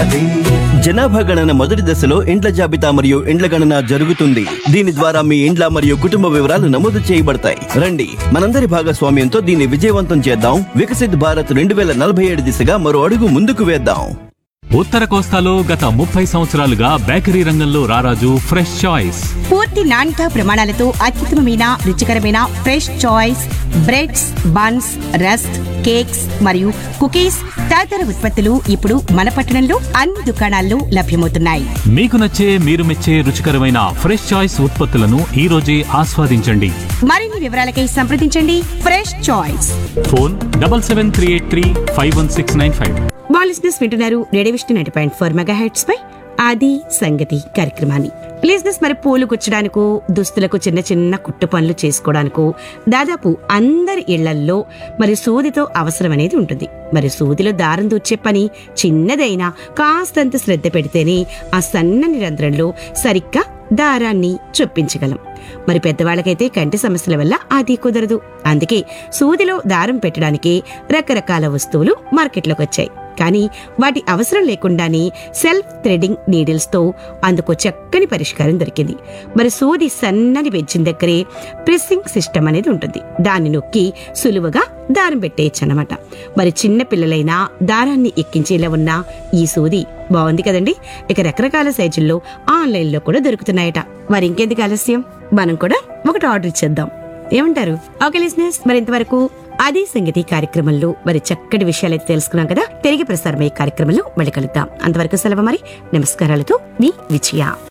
జనాభా గణన మొదటి దశలో ఇండ్ల జాబితా మరియు ఇండ్ల గణన జరుగుతుంది దీని ద్వారా మీ ఇండ్ల మరియు కుటుంబ వివరాలు నమోదు చేయబడతాయి రండి మనందరి భాగస్వామ్యంతో దీన్ని విజయవంతం చేద్దాం వికసిత్ భారత్ రెండు వేల నలభై ఏడు దిశగా మరో అడుగు ముందుకు వేద్దాం ఉత్తర కోస్తాలో గత ముప్పై సంవత్సరాలుగా బేకరీ రంగంలో రారాజు ఫ్రెష్ చాయిస్ పూర్తి నాణ్యత ప్రమాణాలతో అత్యుత్తమమైన రుచికరమైన fresh choice breads buns rusk cakes మరియు కుకీస్ తదితర ఉత్పత్తులు ఇప్పుడు మన పట్టణంలో అన్ని దుకాణాల్లో లభ్యమవుతున్నాయి మీకు నచ్చే మీరు మెచ్చే రుచికరమైన ఫ్రెష్ చాయిస్ ఉత్పత్తులను ఈ రోజే ఆస్వాదించండి మరిన్ని వివరాలకై సంప్రదించండి Fresh Choice phone double seven three eight three five one six nine five బాలిస్నెస్ వింటున్నారు radio Vishnu nine point four మెగా హెడ్స్ పై ఆది సంగతి కార్యక్రమాన్ని లిజినెస్ మరి పూలు గుచ్చడానికో దుస్తులకు చిన్న చిన్న కుట్టు పనులు చేసుకోవడానికో దాదాపు అందరి ఇళ్లల్లో మరి సూదితో అవసరం అనేది ఉంటుంది మరి సూదిలో దారం దూర్చే పని చిన్నదైనా కాస్తంత శ్రద్ధ పెడితేనే ఆ సన్నని రంధ్రంలో సరిగ్గా దారాన్ని చొప్పించగలం మరి పెద్దవాళ్ళకైతే కంటి సమస్యల వల్ల అది కుదరదు అందుకే సూదిలో దారం పెట్టడానికి రకరకాల వస్తువులు మార్కెట్లోకి వచ్చాయి కానీ వాటి అవసరం లేకుండానే సెల్ఫ్ థ్రెడింగ్ నీడిల్స్ తో అందుకు చక్కని పరిష్కారం దొరికింది మరి సూది సన్నని బెంచిన దగ్గరే ప్రెస్సింగ్ సిస్టమ్ అనేది ఉంటుంది దాన్ని నొక్కి సులువుగా దారం పెట్టేయచ్చు అనమాట మరి చిన్న పిల్లలైనా దారాన్ని ఎక్కించేలా ఉన్న ఈ సూది బాగుంది కదండి ఇక రకరకాల సైజుల్లో ఆన్లైన్లో కూడా దొరుకుతున్నాయట మరి ఇంకెందుకు ఆలస్యం మనం కూడా ఒకటి ఆర్డర్ ఇచ్చేద్దాం ఏమంటారు ఓకే లిసినర్స్ మరి ఇంతవరకు అదే సంగతి కార్యక్రమంలో మరి చక్కటి విషయాలైతే తెలుసుకున్నాం కదా తిరిగి ప్రసారమయ్యే కార్యక్రమంలో మళ్ళీ కలుద్దాం అంతవరకు సెలవు మరి నమస్కారాలతో మీ విజయ